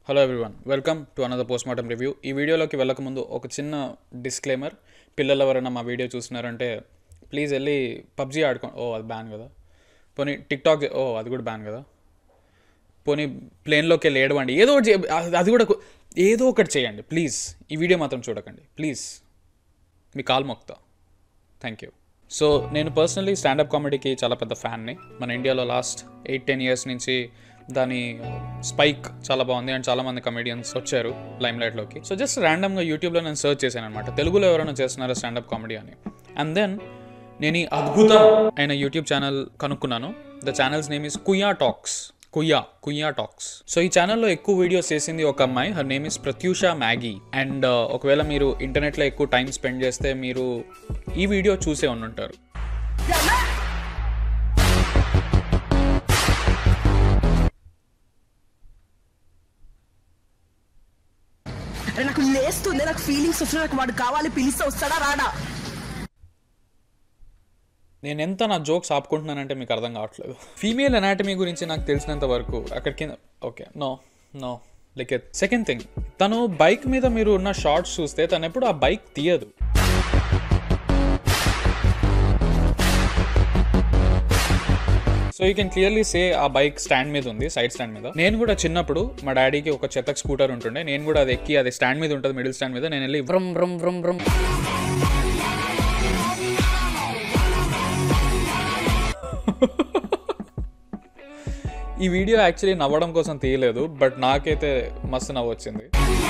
Hello everyone welcome to another post mortem review ఈ వీడియోలోకి వెళ్ళకముందు ఒక చిన్న డిస్క్లైమర్ పిల్లలు ఎవరైనా మా వీడియో చూస్తున్నారంటే ప్లీజ్ వెళ్ళి పబ్జీ ఆడుకో ఓ అది బ్యాన్ కదా పోనీ టిక్ టాక్ ఓ అది కూడా బ్యాన్ కదా పోనీ ప్లేన్లోకి వెళ్ళి ఏడవండి ఏదో ఒకటి చే- అది- అది కూడా కు- ఏదో ఒకటి చేయండి ప్లీజ్ ఈ వీడియో మాత్రం చూడకండి ప్లీజ్ మీ కాల్ మొక్తా థ్యాంక్ యూ సో నేను పర్సనలీ స్టాండప్ కామెడీకి చాలా పెద్ద ఫ్యాన్ని మన ఇండియాలో లాస్ట్ ఎయిట్ టెన్ ఇయర్స్ నుంచి దాని స్పైక్ చాలా బాగుంది అండ్ చాలా మంది కమెడియన్స్ వచ్చారు లైమ్ లైట్లోకి సో జస్ట్ ర్యాండమ్గా యూట్యూబ్లో నేను సర్చ్ చేశాను అనమాట తెలుగులో ఎవరైనా చేస్తున్నారా స్టాండప్ కామెడీ అని అండ్ దెన్ నేను ఈ అద్భుతం అయిన యూట్యూబ్ ఛానల్ కనుక్కున్నాను the channel's name is Kuyya talks Kuyya Kuyya talks so ఈ ఛానల్లో ఎక్కువ వీడియోస్ చేసింది ఒక అమ్మాయి her name is Prathyusha Maggie and ఒకవేళ మీరు ఇంటర్నెట్లో ఎక్కువ టైం స్పెండ్ చేస్తే మీరు ఈ వీడియో చూసే ఉండుంటారు అరే నాకు లేస్తుంది నాకు ఫీలింగ్స్ వస్తున్నాయి నాకు వాడు కావాలి పిలిస్తే వస్తాడా రాడా నేను ఎంత నా జోక్స్ ఆపుకుంటున్నానంటే మీకు అర్థం కావట్లేదు ఫీమేల్ అనాటమీ గురించి నాకు తెలిసినంత వరకు అక్కడికి okay no no like second thing తను బైక్ మీద మీరు ఉన్న షార్ట్స్ చూస్తే తను ఎప్పుడు ఆ బైక్ తీయదు so you can clearly say ఆ బైక్ స్టాండ్ మీద ఉంది సైడ్ స్టాండ్ మీద నేను కూడా చిన్నప్పుడు మా డాడీకి ఒక చెత్తక్ స్కూటర్ ఉంటుండే నేను కూడా అది ఎక్కి అది స్టాండ్ మీద ఉంటుంది మిడిల్ స్టాండ్ మీద నేను వెళ్ళి వ్రమ్ వ్రమ్ వ్రమ్ వ్రమ్ ఈ వీడియో యాక్చువల్లీ నవ్వడం కోసం తీయలేదు బట్ నాకైతే మస్తు నవ్వు వచ్చింది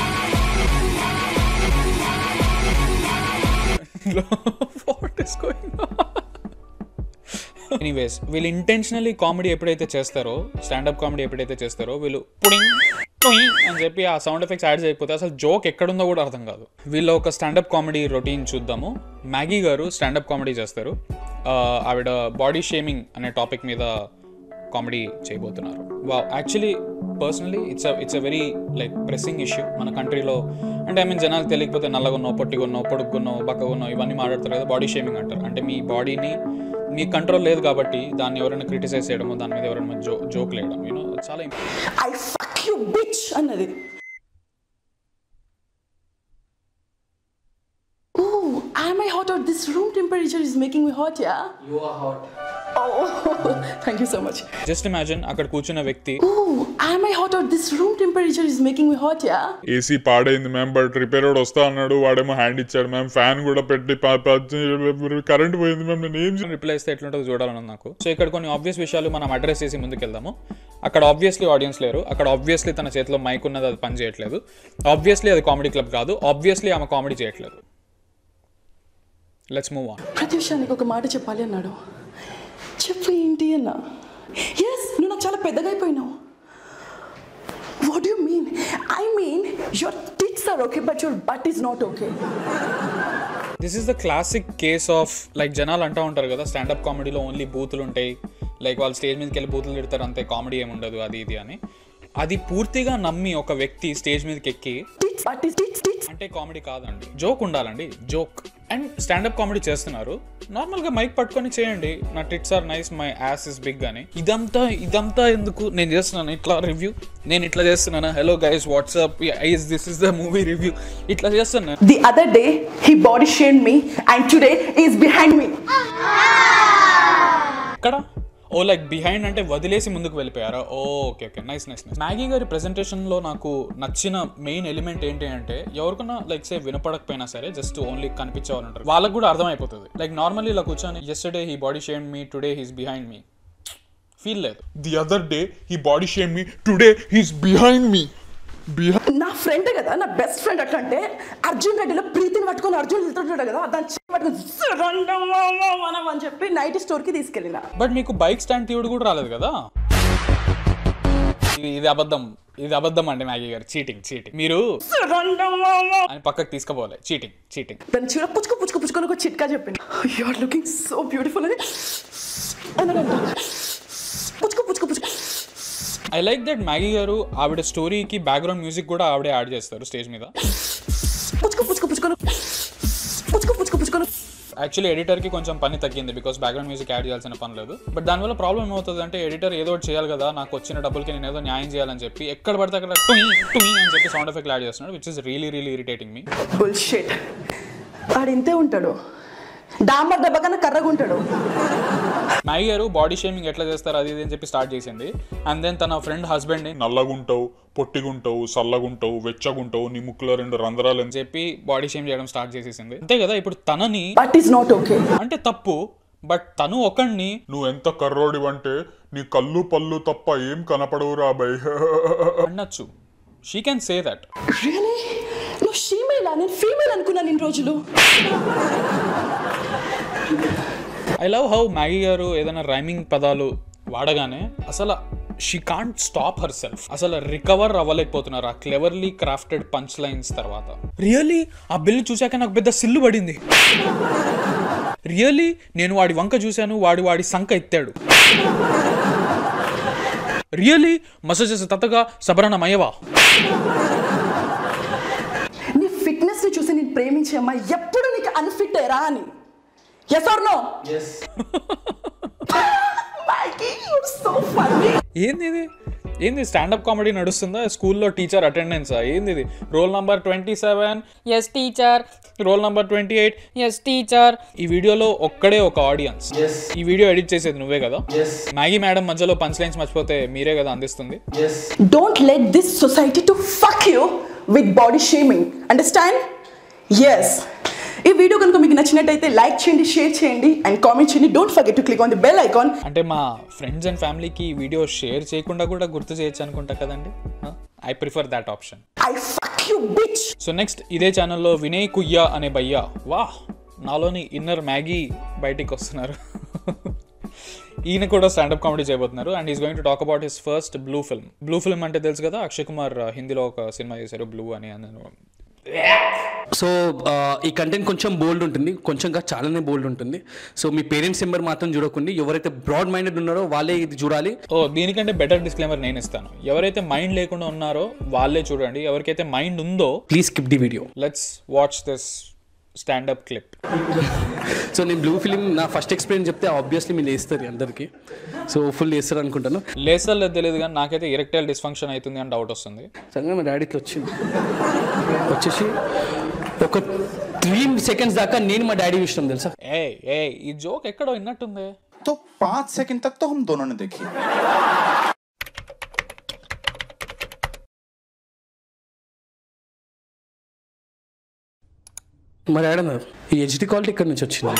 ఎనీవేస్ వీళ్ళు ఇంటెన్షనల్లీ కామెడీ ఎప్పుడైతే చేస్తారో స్టాండప్ కామెడీ ఎప్పుడైతే చేస్తారో వీళ్ళు పుడింగ్ పుయింగ్ అని చెప్పి ఆ సౌండ్ ఎఫెక్ట్స్ యాడ్ చేయకపోతే అసలు జోక్ ఎక్కడుందో కూడా అర్థం కాదు వీళ్ళ ఒక స్టాండప్ కామెడీ రొటీన్ చూద్దాము మ్యాగీ గారు స్టాండప్ కామెడీ చేస్తారు ఆ, ఆవిడ బాడీ షేమింగ్ అనే టాపిక్ మీద కామెడీ చేయబోతున్నారు వా actually personally it's it's uh very like pressing issue మన కంట్రీలో అంటే ఐ మీన్ జనాలకు తెలియకపోతే నల్లగున్నో పొట్టిగున్నో పొడుగున్నో బక్కగున్నో ఇవన్నీ మాట్లాడతారు కదా బాడీ షేమింగ్ అంటారు అంటే మీ బాడీని మీ కంట్రోల్ లేదు కాబట్టి దాన్ని ఎవరైనా క్రిటిసైజ్ చేయడము దాని మీద ఎవరైనా జో జోక్ లేయడం యూనో చాలా important. I fuck you bitch అన్నది Ooh, am I hot or this room temperature is making me hot, yeah? You are hot. Oh, thank you so much. Just imagine అక్కడ కూర్చున్న వ్యక్తి Ooh, am I hot or this room temperature is making me hot, yeah? AC పాడైంది ma'am but repair వాడు వస్తా అన్నాడు వాడేమో hand ఇచ్చాడు ma'am fan కూడా పెట్టి కరెంట్ పోయింది మ్యామ్ నేను ఏం చేయను? రిప్లై ఇస్తే ఎట్లుంటుందో చూడాలని నాకు సో ఇక్కడ కొన్ని ఆబ్వియస్ విషయాలు మనం అడ్రస్ చేసి ముందుకెళ్దాము అక్కడ ఆబ్వియస్లీ ఆడియన్స్ లేరు అక్కడ ఆబ్వియస్లీ తన చేతిలో మైక్ ఉన్నది అది పని చేయట్లేదు ఆబ్వియస్లీ అది కామెడీ క్లబ్ కాదు ఆబ్వియస్లీ ఆమె కామెడీ చేయట్లేదు లెట్స్ మూవ్ ఆన్ ప్రత్యూష నీకు ఒక మాట చెప్పాలి అన్నాడు చెప్పు ఏంటి అన్న ఎస్ నువ్వు నాకు చాలా పెద్దగా అయిపోయినావు what you mean I mean your tits are okay but your butt is not okay this is the classic case of like జనాలు అంటూ ఉంటారు కదా స్టాండప్ కామెడీలో ఓన్లీ బూతులు ఉంటాయి లైక్ వాళ్ళు స్టేజ్ మీదకి వెళ్ళి బూతులు తిడతారు అంతే కామెడీ ఏమి ఉండదు అది ఇది అని అది పూర్తిగా నమ్మి ఒక వ్యక్తి స్టేజ్ మీదకి ఎక్కి tits but is tits tits అంటే కామెడీ కాదండి జోక్ ఉండాలండి జోక్ అండ్ స్టాండప్ కామెడీ చేస్తున్నారు నార్మల్గా మైక్ పట్టుకొని చేయండి నా tits are nice my ass is big అని ఇదంతా ఇదంతా ఎందుకు నేను చేస్తున్నాను ఇట్లా రివ్యూ నేను ఇట్లా చేస్తున్నాను హలో గైస్ వాట్సాప్ ఐస్ this is the movie review ఇట్లా చేస్తున్నాను The other day, he body shamed me, and today he is behind me. ఇక్కడ ఓ లైక్ బిహైండ్ అంటే వదిలేసి ముందుకు వెళ్ళిపోయారా oh okay okay nice nice nice Maggie గారి ప్రెజెంటేషన్లో నాకు నచ్చిన మెయిన్ ఎలిమెంట్ ఏంటి అంటే ఎవరికన్నా లైక్ సే వినపడకపోయినా సరే జస్ట్ ఓన్లీ కనిపించేవాళ్ళు ఉంటారు వాళ్ళకు కూడా అర్థమైపోతుంది లైక్ నార్మల్లీ ఇలా కూర్చొని yesterday he body shame me today he's behind me feel లేదు the other day he body shame me today he's behind me behind నా ఫ్రెండ్ కదా నా బెస్ట్ ఫ్రెండ్ అట్లా అంటే అర్జున్ రెడ్డిలో ప్రీతిని పట్టుకొని అర్జున్ వెళ్తుంటాడు కదా దాన్ని చెయ్యి పట్టుకొని "సురండం మనం" అని చెప్పి నైట్ స్టోర్కి తీసుకెళ్ళిన బట్ మీకు బైక్ స్టాండ్ తీయడు కూడా రాలేదు కదా ఇది ఇది అబద్ధం ఇది అబద్ధం అండి మ్యాగీ గారు చీటింగ్ చీటింగ్ మీరు "సురండం" అని పక్కకు తీసుకుపోవాలి చీటింగ్ చీటింగ్ దాన్ని చీర పుచ్చుకు పుచ్చుకు పుచ్చుకొని ఒక చిట్కా చెప్పింది you are looking so beautiful అని అన్నాడంట పుచ్చుకు పుచ్చుకు పుచ్చుకు ఐ లైక్ దట్ మ్యాగీ గారు ఆవిడ స్టోరీకి బ్యాక్గ్రౌండ్ మ్యూజిక్ కూడా ఆవిడే యాడ్ చేస్తారు స్టేజ్ మీద పుచ్చుకు పుచ్చుకు పుచ్చుకొని పుచ్చుకు పుచ్చుకు పుచ్చుకొని యాక్చువల్లీ ఎడిటర్కి కొంచెం పని తగ్గింది బికాస్ బ్యాక్గ్రౌండ్ మ్యూజిక్ యాడ్ చేయాల్సిన పని లేదు బట్ దానివల్ల ప్రాబ్లం ఏమవుతుంది అంటే ఎడిటర్ ఏదో ఒకటి చేయాలి కదా నాకు వచ్చిన డబ్బులకి నేను ఏదో న్యాయం చేయాలని చెప్పి ఎక్కడ పడితే అక్కడ టుయ్ టుయ్ అని చెప్పి సౌండ్ ఎఫెక్ట్ యాడ్ చేస్తున్నాడు which is really really irritating me bullshit వాడు ఇంతే ఉంటాడు డాంబర్ దెబ్బ కన్నా కర్రగా ఉంటాడు మ్యాగీ గారు బాడీ షేమింగ్ ఎట్లా చేస్తారు అది ఇది అని చెప్పి స్టార్ట్ చేసింది అండ్ దెన్ తన ఫ్రెండ్ హస్బెండ్ని నల్లగుంటావు పొట్టిగుంటావు సల్లగుంటావు వెచ్చగుంటావు నీ ముక్కులో రెండు రంధ్రాలు అని చెప్పి బాడీ షేమ్ చేయడం స్టార్ట్ చేసేసింది అంతే కదా ఇప్పుడు తనని బట్ ఈస్ నాట్ ఓకే అంటే తప్పు బట్ తను ఒకడిని నువ్వు ఎంత కర్రోడివంటే నీ కళ్ళు పళ్ళు తప్ప ఏం కనపడవురా బై అనొచ్చు she can say that really నువ్వు షీమేలా నేను ఫీమేల్ అనుకున్నాను ఇన్ని రోజులు ఐ లవ్ హౌ మ్యాగీ గారు ఏదైనా రైమింగ్ పదాలు వాడగానే అసలు she can't stop herself అసలు రికవర్ అవ్వలేకపోతున్నారు ఆ క్లెవర్లీ క్రాఫ్టెడ్ పంచ్ లైన్స్ తర్వాత రియల్లీ ఆ బిల్ చూశాక నాకు పెద్ద సిల్లు పడింది రియల్లీ నేను వాడి వంక చూశాను వాడి వాడి సంక ఎత్తాడు రియల్లీ మసజెస్ తతగా సబరణమయ్యవా నీ ఫిట్నెస్ ని చూసి నేను ప్రేమించే అమ్మాయి ఎప్పుడు నీకు అన్ఫిట్ అయ్యరా అని yes or no so funny ఏంది ఇది ఏంది స్టాండప్ కామెడీ నడుస్తుందా స్కూల్లో టీచర్ అటెండెన్సా ఏంది ఇది roll number twenty seven yes teacher roll number twenty eight yes teacher ఈ వీడియోలో ఒక్కడే ఒక ఆడియన్స్ ఈ వీడియో ఎడిట్ చేసేది నువ్వే కదా మ్యాగీ మేడం మధ్యలో పంచ్ లైన్స్ మర్చిపోతే మీరే కదా అందిస్తుంది don't let this society to fuck you with body shaming understand yes ఈ వీడియో కనుక మీకు నచ్చినట్టయితే లైక్ చేయండి షేర్ చేయండి అండ్ కామెంట్ చేయండి don't forget to click on the bell icon అంటే మా ఫ్రెండ్స్ అండ్ ఫ్యామిలీకి ఈ వీడియో షేర్ చేయకుండా కూడా గుర్తు చేయొచ్చు అనుకుంటా కదండి I prefer that option I fuck you bitch so next ఇదే ఛానల్లో వినయ్ కుయ్యా అనే భయ్యా వా నాలోని ఇన్నర్ మ్యాగీ బయటికి వస్తున్నారు ఈయన కూడా స్టాండప్ కామెడీ చేయబోతున్నారు and is going to talk about his first blue film blue film అంటే తెలుసు కదా అక్షయ్ కుమార్ uh, హిందీలో ఒక సినిమా చేశారు బ్లూ అని అని సో ఆ, ఈ కంటెంట్ కొంచెం బోల్డ్ ఉంటుంది కొంచెంగా చాలానే బోల్డ్ ఉంటుంది సో మీ పేరెంట్స్ నెంబర్ మాత్రం చూడకండి ఎవరైతే బ్రాడ్ మైండెడ్ ఉన్నారో వాళ్ళే ఇది చూడాలి ఓ దీనికంటే బెటర్ డిస్క్లైమర్ నేను ఇస్తాను ఎవరైతే మైండ్ లేకుండా ఉన్నారో వాళ్ళే చూడండి ఎవరికైతే మైండ్ ఉందో please skip the video let's watch this standup clip so నేను బ్లూ ఫిలిం నా ఫస్ట్ ఎక్స్పీరియన్స్ చెప్తే ఆబ్వియస్లీ మీరు వేస్తారు అందరికీ సో ఫుల్ వేస్తారు అనుకుంటాను లేసర్ లేదు తెలియదు కానీ నాకైతే ఇరెక్టైల్ డిస్ఫంక్షన్ అవుతుంది అని డౌట్ వస్తుంది సడన్గా మా డాడీకి వచ్చింది వచ్చేసి ఒక త్రీ సెకండ్స్ దాకా నేను మా డాడీ విషయం తెలుసా ఏ ఏ ఈ జోక్ ఎక్కడో విన్నట్టుంది तो पांच सेकंड तक तो हम दोनों ने देखी మా డాడీ అన్నారు ఈ హెచ్డి క్వాలిటీ ఇక్కడ నుంచి వచ్చింది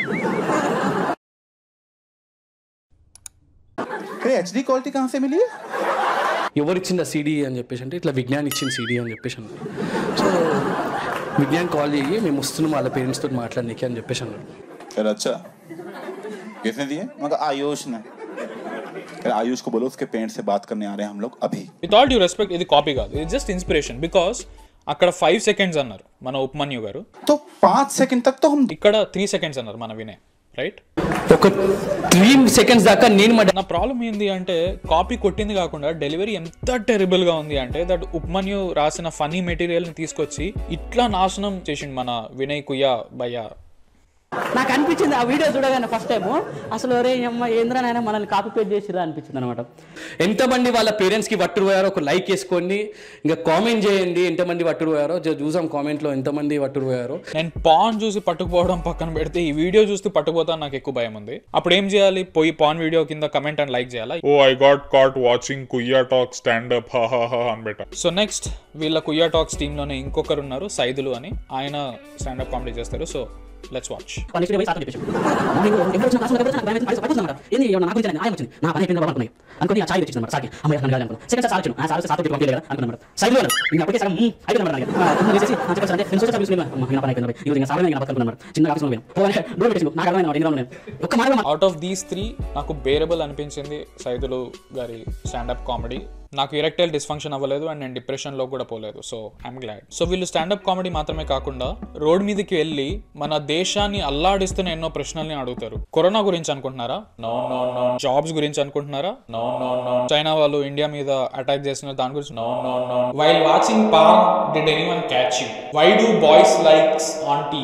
अरे एच डी क्वालिटी कहाँ से मिली है ఎవరు ఇచ్చింది ఆ సీడీ అని చెప్పేసి అంటే ఇట్లా విజ్ఞాన్ ఇచ్చిన సీడీ అని చెప్పేసి అన్నారు సో విజ్ఞాన్ కాల్ చేయి మేము వస్తున్నాం వాళ్ళ పేరెంట్స్ తోటి మాట్లాడనీకి అని చెప్పేసి అన్నారు फिर अच्छा किसने दिए मगर आयुष ने फिर आयुष को बोलो उसके पेरेंट्स से बात करने आ रहे हैं हम लोग अभी విత్ ఆల్ డ్యూ రెస్పెక్ట్ ఇది కాపీ కాదు ఇది జస్ట్ ఇన్స్పిరేషన్ బికాస్ అక్కడ ఫైవ్ సెకండ్స్ అన్నారు మన ఉపమన్యు గారు तो पांच सेकंड तक तो हम ఇక్కడ త్రీ సెకండ్స్ అన్నారు మన వినయ్ రైట్ ఒక త్రీ సెకండ్స్ దాకా నేను మా నా ప్రాబ్లం ఏంది అంటే కాపీ కొట్టింది కాకుండా డెలివరీ ఎంత టెరిబుల్ గా ఉంది అంటే దట్ ఉపమన్యు రాసిన ఫనీ మెటీరియల్ ని తీసుకొచ్చి ఇట్లా నాశనం చేసిండు మన వినయ్ కుయ్య భయ్య నాకు అనిపించింది ఆ వీడియో చూడగానే ఫస్ట్ టైం అసలు ఒరే అమ్మ ఏంద్రా నాయన మనల్ని కాపీ పేట్ చేసిరా అనిపించింది అనమాట ఎంతమంది వాళ్ళ పేరెంట్స్కి పట్టుడు పోయారో ఒక లైక్ వేసుకోండి ఇంకా కామెంట్ చేయండి ఎంతమంది పట్టుడు పోయారో జర చూసాం కామెంట్లో ఎంతమంది పట్టుడు పోయారో నేను పాన్ చూసి పట్టుకుపోవడం పక్కన పెడితే ఈ వీడియో చూస్తే పట్టుకుపోతాను నాకు ఎక్కువ భయం ఉంది అప్పుడు ఏం చేయాలి పోయి పాన్ వీడియో కింద కమెంట్ అండ్ లైక్ చేయాలా oh I got caught watching Kuyya talk stand up హా హా హా అని బెట సో నెక్స్ట్ వీళ్ళ కుయ్యా టాక్స్ టీంలోనే ఇంకొకరు ఉన్నారు సైదులు అని ఆయన స్టాండప్ కామెడీ చేస్తారు సో లెట్స్ వాచ్ పని పోయి సార్ చెప్పేసి మార్నింగ్ ఎవరు వచ్చిన క్లాస్ ఎవరు వచ్చినా భయం వేసి పడిపోతుంది అనమాట ఏంది ఏమన్నా నాకు గురించి ఆయన వచ్చింది నా పని అయిపోయింది బాబు అనుకున్నాయి అనుకుని ఆ చాయ్ తెచ్చింది అనమాట సార్కి అమ్మాయి నన్ను కాదు అనుకున్నాను సెకండ్ సార్ సార్ వచ్చిన ఆ సార్ సార్ పంపించలేదు కదా అనుకున్నాను సైడ్ లో ఇంకా అప్పటికే సగం మ్మ్, అయిపోయింది అనమాట నాకు చేసేసి ఆ చెప్పేసి అంటే నేను సోషల్ సర్వీస్ నా పని అయిపోయింది ఈ రోజు ఇంకా సార్ ఇంకా బతుకున్నాను చిన్న ఆఫీస్ లో పోయి డోర్ పెట్టింది నాకు అర్థమైంది అనమాట నేను ఒక్క మాట అవుట్ ఆఫ్ దీస్ త్రీ నాకు బేరబుల్ అనిపించింది సైదులు గారి స్టాండప్ కామెడీ నాకు ఇరెక్టైల్ డిస్ఫంక్షన్ అవ్వలేదు అండ్ నేను డిప్రెషన్లో కూడా పోలేదు సో ఐఎమ్ గ్లాడ్ సో వీళ్ళు స్టాండప్ కామెడీ మాత్రమే కాకుండా రోడ్ మీదకి వెళ్ళి మన దేశాన్ని అల్లాడిస్తున్న ఎన్నో ప్రశ్నల్ని అడుగుతారు కరోనా గురించి అనుకుంటున్నారా నో నో నో జాబ్స్ గురించి అనుకుంటున్నారా నో నో నో చైనా వాళ్ళు ఇండియా మీద అటాక్ చేస్తున్న దాని గురించి no no no while watching porn did anyone catch you why do boys likes on tees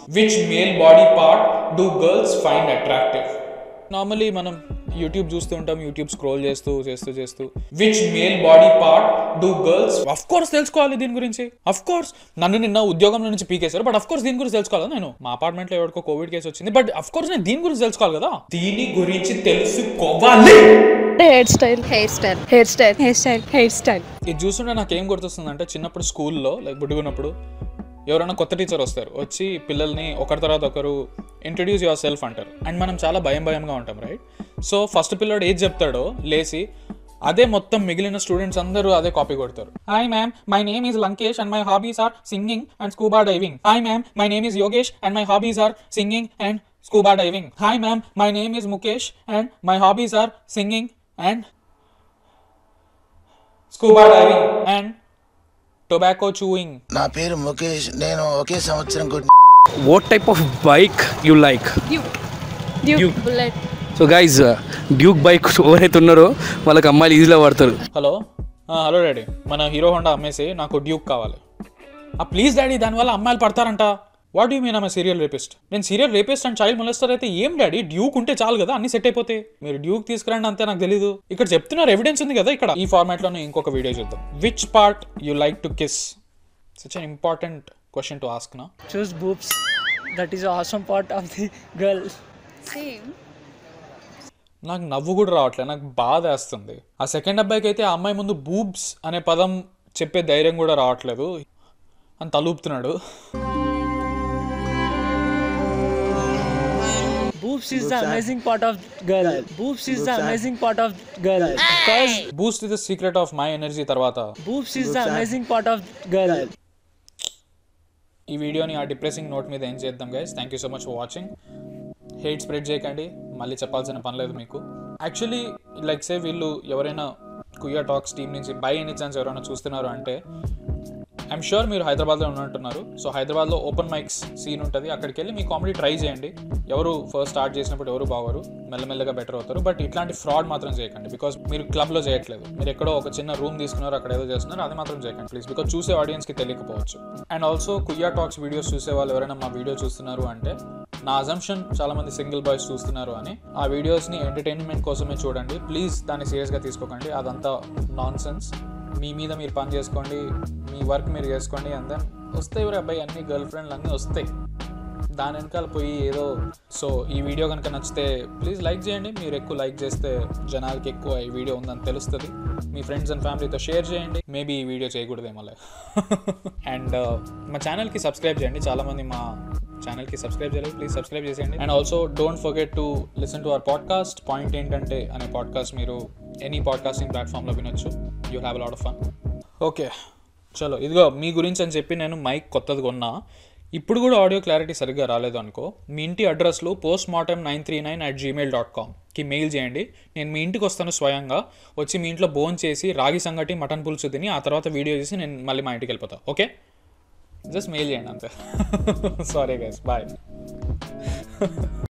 which male body part do girls find attractive normally మనం YouTube చూస్తూ ఉంటాం YouTube scroll చేస్తూ చేస్తూ చేస్తూ which male body part do girls of course తెలుసుకోవాలి దీని గురించి of course నన్ను నిన్న ఉద్యోగంలో నుంచి పీకేశారు బట్ అఫ్ కోర్స్ దీని గురించి తెలుసుకోవాలి నేను మా అపార్ట్మెంట్ లో ఎవరికో కోవిడ్ కేసు వచ్చింది బట్ అఫ్ కోర్స్ నేను దీని గురించి తెలుసుకోవాలి కదా దీని గురించి తెలుసుకోవాలి hair style hair style hair style hair style hair style ఇది చూస్తుంటే నాకు ఏం గుర్తొస్తుందంటే చిన్నప్పుడు స్కూల్లో లైక్ బుడ్డుగున్నప్పుడు ఎవరైనా కొత్త టీచర్ వస్తారు వచ్చి పిల్లల్ని ఒకరి తర్వాత ఒకరు ఇంట్రడ్యూస్ యువర్ సెల్ఫ్ అంటారు అండ్ మనం చాలా భయం భయంగా ఉంటాం రైట్ సో ఫస్ట్ పిల్లోడు ఏది చెప్తాడో లేచి అదే మొత్తం మిగిలిన స్టూడెంట్స్ అందరూ అదే కాపీ కొడతారు hi ma'am my name is Lankesh and my hobbies are singing and scuba diving hi ma'am my name is Yogesh and my hobbies are singing and scuba diving hi ma'am my name is Mukesh and my hobbies are singing and scuba diving and tobacco chewing నా పేరు ముఖేష్ నేను ఒకే సంవత్సరం కొట్టిన what type of bike you like Duke Bullet so guys Duke bike ఎవరైతే ఉన్నారో వాళ్ళకి అమ్మాయిలు ఈజీలో పడతారు హలో హలో డాడీ మన హీరో హోండా అమ్మేసి నాకు డ్యూక్ కావాలి ఆ ప్లీజ్ డాడీ దానివల్ల అమ్మాయిలు పడతారంట వాట్ యూ మీన్ ఆమె సీరియల్ రేపిస్ట్ నేను serial rapist and child molester అయితే ఏం డాడీ డ్యూక్ ఉంటే చాలు కదా అన్ని సెట్ అయిపోతాయి మీరు డ్యూక్ తీసుకురండి అంతే నాకు తెలీదు ఇక్కడ చెప్తున్నారు ఎవిడెన్స్ ఉంది కదా ఇక్కడ ఈ ఫార్మాట్ లోనే ఇంకొక వీడియో చూద్దాం which part you like to kiss such an important question to ask నా choose boobs. That is the awesome part of the girl. Same నాకు నవ్వు కూడా రావట్లేదు నాకు బాధ వేస్తుంది ఆ సెకండ్ అబ్బాయికి అయితే ఆ అమ్మాయి ముందు బూబ్స్ అనే పదం చెప్పే ధైర్యం కూడా రావట్లేదు అని తలూపుతున్నాడు Boobs is the amazing part of girl. Boobs is the amazing part of girl. Because Boost is the secret of my energy తర్వాత boobs is the amazing part of girl. ఈ వీడియోని ఆ డిప్రెసింగ్ నోట్ మీద ఏం చేద్దాం guys thank you so much for watching hate spread చేయకండి మళ్ళీ చెప్పాల్సిన పని లేదు మీకు యాక్చువల్లీ లైక్ సే వీళ్ళు ఎవరైనా కుయ్యా టాక్స్ టీమ్ నుంచి బై ఎనీ ఛాన్స్ ఎవరైనా చూస్తున్నారు అంటే ఐఎమ్ షూర్ మీరు హైదరాబాద్లో ఉన్నట్టున్నారు సో హైదరాబాద్లో ఓపెన్ మైక్స్ సీన్ ఉంటుంది అక్కడికి వెళ్ళి మీ కామెడీ ట్రై చేయండి ఎవరు ఫస్ట్ స్టార్ట్ చేసినప్పుడు ఎవరు బాగోరు మెల్లమెల్లగా బెటర్ అవుతారు బట్ ఇట్లాంటి ఫ్రాడ్ మాత్రం చేయకండి బికాస్ మీరు క్లబ్లో చేయట్లేదు మీరు ఎక్కడో ఒక చిన్న రూమ్ తీసుకున్నారు అక్కడ ఏదో చేస్తున్నారు అది మాత్రం చేయకండి ప్లీజ్ బికాస్ చూసే ఆడియన్స్కి తెలియకపోవచ్చు and also Kuyya talks videos చూసే వాళ్ళు ఎవరైనా మా వీడియో చూస్తున్నారు అంటే నా అజంప్షన్ చాలా మంది సింగిల్ బాయ్స్ చూస్తున్నారు అని ఆ వీడియోస్ని ఎంటర్టైన్మెంట్ కోసమే చూడండి ప్లీజ్ దాన్ని సీరియస్గా తీసుకోకండి అదంతా నాన్ సెన్స్ మీ మీద మీరు పని చేసుకోండి మీ వర్క్ మీరు చేసుకోండి అండ్ దెన్ వస్తాయి ఎవరు అబ్బాయి అన్ని గర్ల్ ఫ్రెండ్లు అన్నీ వస్తాయి దాని వెనకాల పోయి ఏదో సో ఈ వీడియో కనుక నచ్చితే ప్లీజ్ లైక్ చేయండి మీరు ఎక్కువ లైక్ చేస్తే జనాలకి ఎక్కువ ఈ వీడియో ఉందని తెలుస్తుంది మీ ఫ్రెండ్స్ అండ్ ఫ్యామిలీతో షేర్ చేయండి మేబీ ఈ వీడియో చేయకూడదేమో అండ్ మా ఛానల్కి సబ్స్క్రైబ్ చేయండి చాలామంది మా ఛానల్కి సబ్స్క్రైబ్ చేయలేదు ప్లీజ్ సబ్స్క్రైబ్ చేసేయండి and also don't forget to listen to our podcast point ఏంటంటే అనే పాడ్కాస్ట్ మీరు ఎనీ పాడ్కాస్టింగ్ ప్లాట్ఫామ్లో వినొచ్చు you have lot of fun okay చలో ఇదిగో మీ గురించి అని చెప్పి నేను మైక్ కొత్తది కొన్నా ఇప్పుడు కూడా ఆడియో క్లారిటీ సరిగ్గా రాలేదు అనుకో మీ ఇంటి అడ్రస్లో postmortem nine three nine at Gmail dot కామ్కి మెయిల్ చేయండి నేను మీ ఇంటికి వస్తాను స్వయంగా వచ్చి మీ ఇంట్లో బోన్ చేసి రాగి సంగటి మటన్ పులుసు తిని ఆ తర్వాత వీడియో చేసి నేను మళ్ళీ మా ఇంటికి వెళ్ళిపోతా ఓకే జస్ట్ మెయిల్ చేయండి అంతే సారీ గైస్ బాయ్